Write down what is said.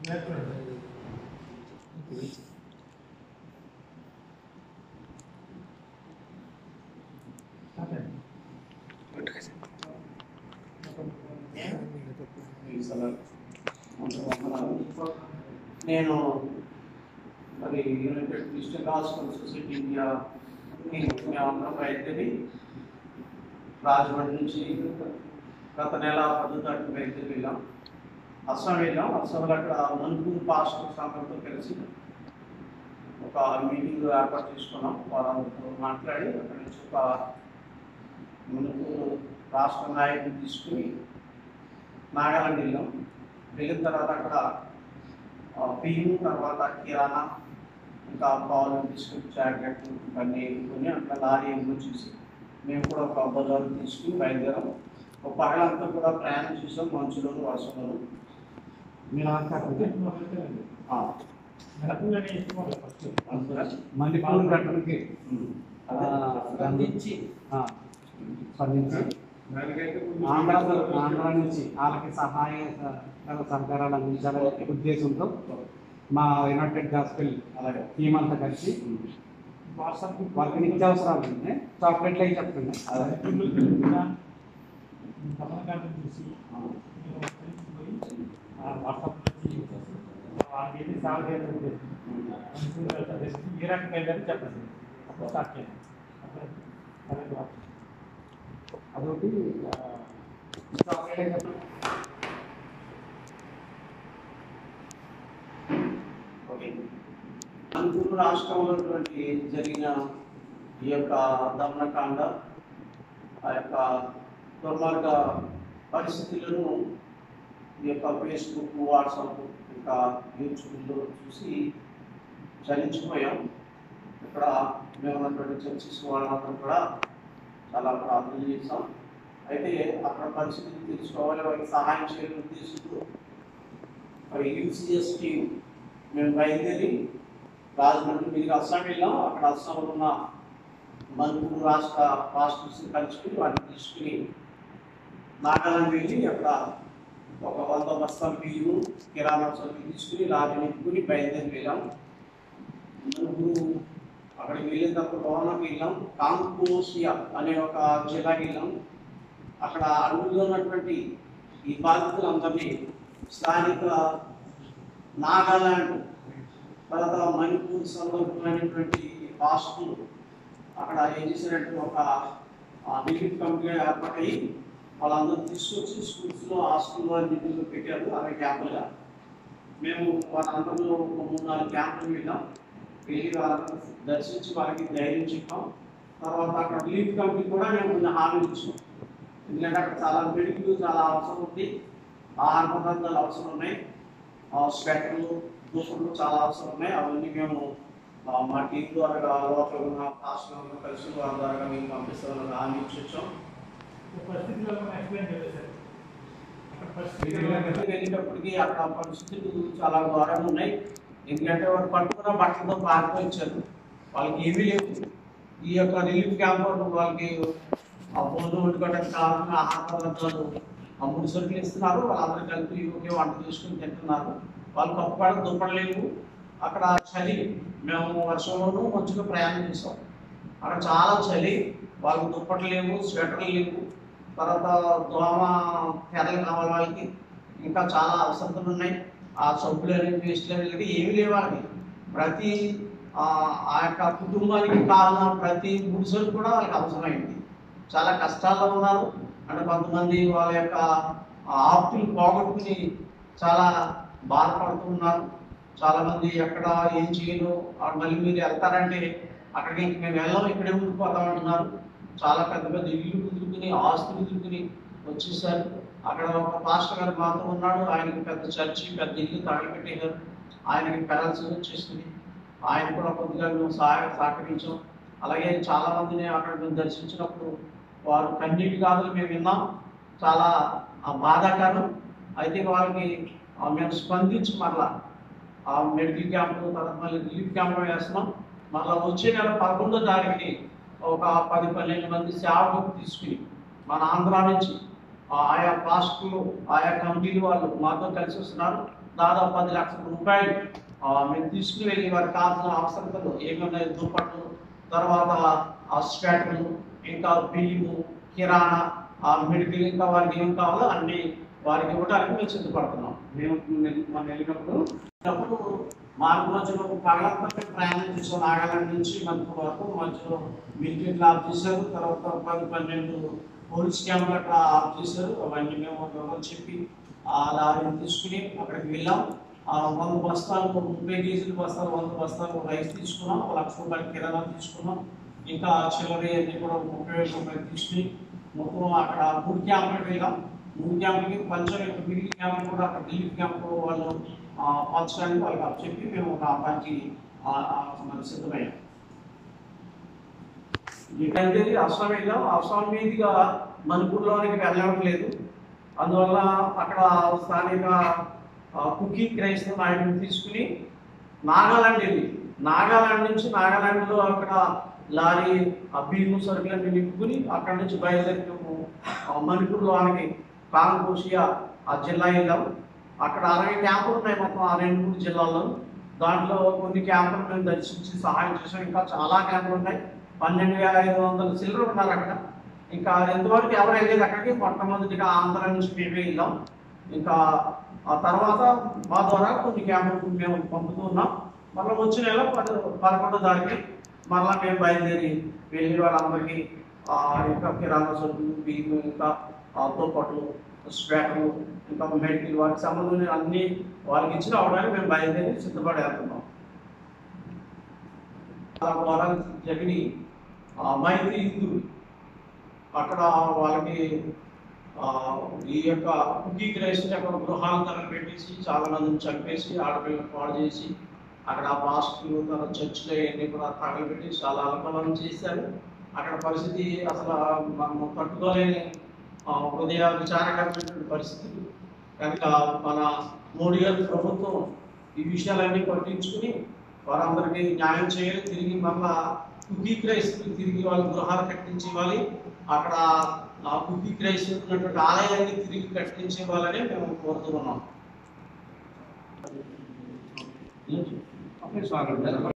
నేను మరి United Christian Hospital Society India మేమందరం బయలుదేరి రాజమండ్రి నుంచి గత నెల పదో తారీఖు బయలుదేరి వెళ్ళాం అస్సాం వెళ్ళాం అస్సాంలో అక్కడ మన్పూర్ పాస్టర్ సంఘంతో కలిసి ఒక మీటింగ్ ఏర్పాటు చేసుకున్నాం వాళ్ళతో మాట్లాడి అక్కడి నుంచి ఒక మణిపూర్ రాష్ట్ర నాయకులు తీసుకుని నాగాలాండ్ వెళ్ళాం వెళ్ళిన తర్వాత అక్కడ ఆ, బియ్యం తర్వాత కిరాణా ఇంకా పాలు బిస్కెట్ జాకెట్ ఇవన్నీ కొని అక్కడ లారీ ఏమో చూసి మేము కూడా ఒక బజారు తీసుకుని బయలుదేరాం ఒక పగలంతా కూడా ప్రయాణం చేసాం మంచులోను వర్షంలోను మీరు అంతా మణిపూర్ ఘటనకి స్పందించి ఆ, స్పందించి ఆంధ్ర ఆంధ్ర నుంచి వాళ్ళకి సహాయ సహ- సహకారాలు అందించాలనే ఉద్దేశంతో మా యునైటెడ్ గాస్పెల్ అలాగే టీం అంతా కలిసి వాళ్ళకి నిత్యావసరాలు ఉన్నాయి చాక్లెట్లు అవి చెప్పండి ఏ రకంగా వెళ్ళారో చెప్పండి అప్పుడు స్టార్ట్ చేయండి అప్పుడు అదొకటి ఆ, చాక్లెట్ అవి చెప్పండి ఓకే మణిపూర్ రాష్ట్రంలో ఉన్నటువంటి జరిగిన ఈ యొక్క దమనకాండ ఆ యొక్క దుర్మార్గ పరిస్థితులను ఈ యొక్క ఫేస్బుక్ వాట్సాప్ ఇంకా యూట్యూబ్లో చూసి చలించిపోయాం ఇక్కడ మేము ఉన్నటువంటి చర్చిస్ వాళ్ళందరూ కూడా చాలా ప్రార్థన చేస్తాం అయితే అక్కడ పరిస్థితులు తెలుసుకోవాలి వాళ్ళకి సహాయం చేయాలని ఉద్దేశంతో మరి యూసీఎస్ టీం మేము బయలుదేరి రాజమండ్రి మీదుగా అస్సాం వెళ్ళాం అక్కడ అస్సాంలో ఉన్న మణిపూర్ రాష్ట్ర రాష్ట్ర కలుసుకుని వాటిని తీసుకుని నాగాలాండ్ వెళ్ళి అక్కడ ఒక వంద బస్తాల బియ్యం కిరాణా సరుకులు తీసుకుని లారీ నింపుకుని బయలుదేరి వెళ్ళాం మణిపూర్ అక్కడికి వెళ్ళిన తర్వాత భవనంకి వెళ్ళాం కాంకోసియా అనే ఒక జిల్లాకి వెళ్ళాం అక్కడ అడవుల్లో ఉన్నటువంటి ఈ బాధితులందరినీ స్థానిక నాగాలాండ్ తర్వాత మణిపూర్ సంబంధమైనటువంటి పాస్టులు అక్కడ ఏం చేశారంటే ఒక రిలీఫ్ కమిటీ ఏర్పాటయ్యి వాళ్ళందరూ తీసుకొచ్చి స్కూల్స్లో హాస్టల్లో అన్నింటిలో పెట్టారు అరవై క్యాంపులుగా మేము వాళ్ళందరిలో ఒక మూడు నాలుగు క్యాంపులు వెళ్ళాం వెళ్ళి వాళ్ళని దర్శించి వాళ్ళకి ధైర్యం చెప్పాం తర్వాత అక్కడ రిలీఫ్ కమిటీ కూడా మేము కొన్ని హామీలు ఇచ్చాం ఎందుకంటే అక్కడ చాలా మెడికల్ చాలా అవసరం ఉంది ఆహార పదార్థాలు అవసరం ఉన్నాయి ఆ స్వెటర్లు దుస్తులు చాలా అవసరం ఉన్నాయి అవన్నీ మేము ఆ, మా టీం ద్వారా లోపల ఉన్న పాస్టర్లు కలిసి వాళ్ళ ద్వారా మేము పంపిస్తామని హామీ ఇచ్చి వచ్చాం పరిస్థితులను ఎక్స్ప్లెయిన్ చేశారు అక్కడ పరిస్థితులు వెళ్ళేటప్పటికి వెళ్ళేటప్పటికి అక్కడ పరిస్థితులు చాలా ఘోరంగా ఉన్నాయి ఎందుకంటే వాళ్ళు పట్టుకున్న బట్టలతో పారిపోయించారు వాళ్ళకి ఏమీ లేవు ఈ యొక్క రిలీఫ్ క్యాంప్ వాళ్ళు వాళ్ళకి ఆ భోజనం వండుకోవడానికి కావాల్సిన ఆహార పదార్థాలు ఆ మూడు సరుకులు ఇస్తున్నారు వాళ్ళందరూ కలిపి ఒకే వంట చేసుకుని తింటున్నారు వాళ్ళు కప్పుకోవడం దుప్పడలేవు అక్కడ చలి మేము వర్షంలోనూ మంచిగా ప్రయాణం చేసాం అక్కడ చాలా చలి వాళ్ళకి దుప్పట్లు లేవు స్వెటర్లు లేవు తర్వాత దోమ తెరలు కావాలి వాళ్ళకి ఇంకా చాలా అవసరతలు ఉన్నాయి ఆ సబ్బులు అనేవి వేస్ట్లు అనేవి ఏమి లేవు వాళ్ళకి ప్రతి ఆ ఆ యొక్క కుటుంబానికి కావాలన్న ప్రతి గుడిసెలు కూడా వాళ్ళకి అవసరమైంది చాలా కష్టాల్లో ఉన్నారు అంటే కొంతమంది వాళ్ళ యొక్క ఆప్తులు పోగొట్టుకుని చాలా బాధపడుతున్నారు చాలా మంది ఎక్కడ ఏం చేయను ఆ మళ్ళీ మీరు వెళ్తారంటే అక్కడికి ఇంక మేము వెళ్ళాం ఇక్కడే ఉండిపోతాం అంటున్నారు చాలా పెద్ద పెద్ద ఇల్లు కుదురుకుని ఆస్తులు కుదురుకుని వచ్చేసారు అక్కడ ఒక పాస్టర్ గారు మాతో ఉన్నాడు ఆయనకి పెద్ద చర్చి పెద్ద ఇల్లు తగలబెట్టేశారు ఆయనకి పెరాల్సి వచ్చేసింది ఆయన కూడా కొద్దిగా మేము సహాయ సహకరించాం అలాగే చాలా మందిని అక్కడ మేము దర్శించినప్పుడు వారు కన్నీటి గాథలు మేము విన్నాం చాలా ఆ, బాధాకరం అయితే వాళ్ళకి ఆ, మేము స్పందించి మరలా ఆ మెడికల్ క్యాంపు తర్వాత మళ్ళీ రిలీఫ్ క్యాంపు వేస్తున్నాం మళ్ళీ వచ్చే నెల పదకొండో తారీఖుని ఒక పది పన్నెండు మంది సేవకు తీసుకుని మన ఆంధ్ర నుంచి ఆ ఆయా పాస్టులు ఆయా కమిటీలు వాళ్ళు మాతో కలిసి వస్తున్నారు దాదాపు పది లక్షల రూపాయలు ఆ, మేము తీసుకుని వెళ్ళి వారికి కావాల్సిన అవసరతలు ఏమన్నాయి దుప్పట్లు తర్వాత ఆ స్వేటర్లు ఇంకా బియ్యము కిరాణా ఆ మెడికల్ ఇంకా వారికి ఏం కావాలో అన్ని వారికి ఇవ్వడానికి మేము సిద్ధపడుతున్నాం మేము మన వెళ్ళినప్పుడు అప్పుడు మార్పు మధ్యలో పగలంతా మేము ప్రయాణం చేసాం నాగాలాండ్ నుంచి మంత్రి వరకు మధ్యలో మిలిటరీ ఆఫ్ చేశారు తర్వాత పది పన్నెండు పోలీస్ క్యాంపులు అక్కడ ఆఫ్ చేశారు అవన్నీ మేము వివరాలు చెప్పి ఆ లారీని తీసుకుని అక్కడికి వెళ్ళాం ఆ వంద బస్తాలు ముప్పై కేజీల బస్తాలు వంద బస్తాలు రైస్ తీసుకున్నాం ఒక లక్ష రూపాయల కిరాణా తీసుకున్నాం ఇంకా చిల్లర అన్ని కూడా ముప్పై వేల రూపాయలు తీసుకుని మొత్తం అక్కడ మూడు క్యాంపులకు వెళ్ళాం మూడు క్యాంపులకి పంచర్ మిగిలిన క్యాంపులు కూడా అక్కడ రిలీఫ్ క్యాంపు వాళ్ళు ఆ, పంచడానికి వాళ్ళకి అప్పచెప్పి మేము ఒక పంచి ఆ, ఆ, మరి సిద్ధమయ్యాం ఇక్కడైతే అస్సాం వెళ్ళాం అస్సాం మీదుగా మణిపూర్లోనికి వెళ్ళడం లేదు అందువల్ల అక్కడ స్థానిక ఆ, కుకీ క్రైస్తవ నాయకుడిని తీసుకుని నాగాలాండ్ వెళ్ళి నాగాలాండ్ నుంచి నాగాలాండ్లో అక్కడ లారీ ఆ బియ్యము సరుకులన్నీ నింపుకుని అక్కడ నుంచి బయలుదేరి మేము ఆ, మణిపూర్లోనికి కాంగోషియా ఆ జిల్లా వెళ్ళాం అక్కడ అరవై క్యాంపులు ఉన్నాయి మొత్తం ఆ రెండు మూడు జిల్లాల్లో దాంట్లో కొన్ని క్యాంపులు మేము దర్శించి సహాయం చేసాం ఇంకా చాలా క్యాంపులు ఉన్నాయి పన్నెండు వేల ఐదు వందల చిల్లర ఉన్నారు అక్కడ ఇంకా ఎంతవరకు ఎవరు వెళ్ళేది అక్కడికి మొట్టమొదటిగా ఆంధ్ర నుంచి మేమే వెళ్ళాం ఇంకా ఆ తర్వాత మా ద్వారా కొన్ని క్యాంపులు మేము పంపుతూ ఉన్నాం మళ్ళీ వచ్చిన నెల పద పదకొండో తారీఖు మళ్ళీ మేము బయలుదేరి వెళ్ళి వాళ్ళందరికీ ఆ, ఇంకా కిరాణా సరుకులు బియ్యం ఇంకా ఆ, దుప్పట్లు స్వేటర్లు ఇంకా మెడికల్ వాటికి సంబంధించిన అన్ని వాళ్ళకి ఇచ్చిన అవడానికి మేము బయలుదేరి సిద్ధపడి వెళ్తున్నాం నాలుగు వారాలు జరిగి ఆ, మైత్రి హిందువులు అక్కడ వాళ్ళకి ఆ, ఈ యొక్క కుకీ క్రైస్తవులు అక్కడ గృహాలు తరలి పెట్టేసి చాలా మందిని చంపేసి ఆడపిల్లలు పాడు చేసి అక్కడ ఆ పాస్టులు తన చర్చిలో ఇవన్నీ కూడా తగలబెట్టి చాలా అల్పలం చేశారు అక్కడ పరిస్థితి అసలు మనం తట్టుకోలేని ఆ, హృదయ విచారకరమైనటువంటి పరిస్థితులు కనుక మన మోడీ గారి ప్రభుత్వం ఈ విషయాలన్నీ పట్టించుకుని వారందరికీ న్యాయం చేయాలి తిరిగి మళ్ళా కుకీ క్రైస్తవులు తిరిగి వాళ్ళ గృహాలు కట్టించి ఇవ్వాలి అక్కడ ఆ కుకీ క్రైస్తవులు ఉన్నటువంటి ఆలయాలన్నీ తిరిగి కట్టించి ఇవ్వాలని మేము కోరుతున్నాం అప్పుడు స్వాగతం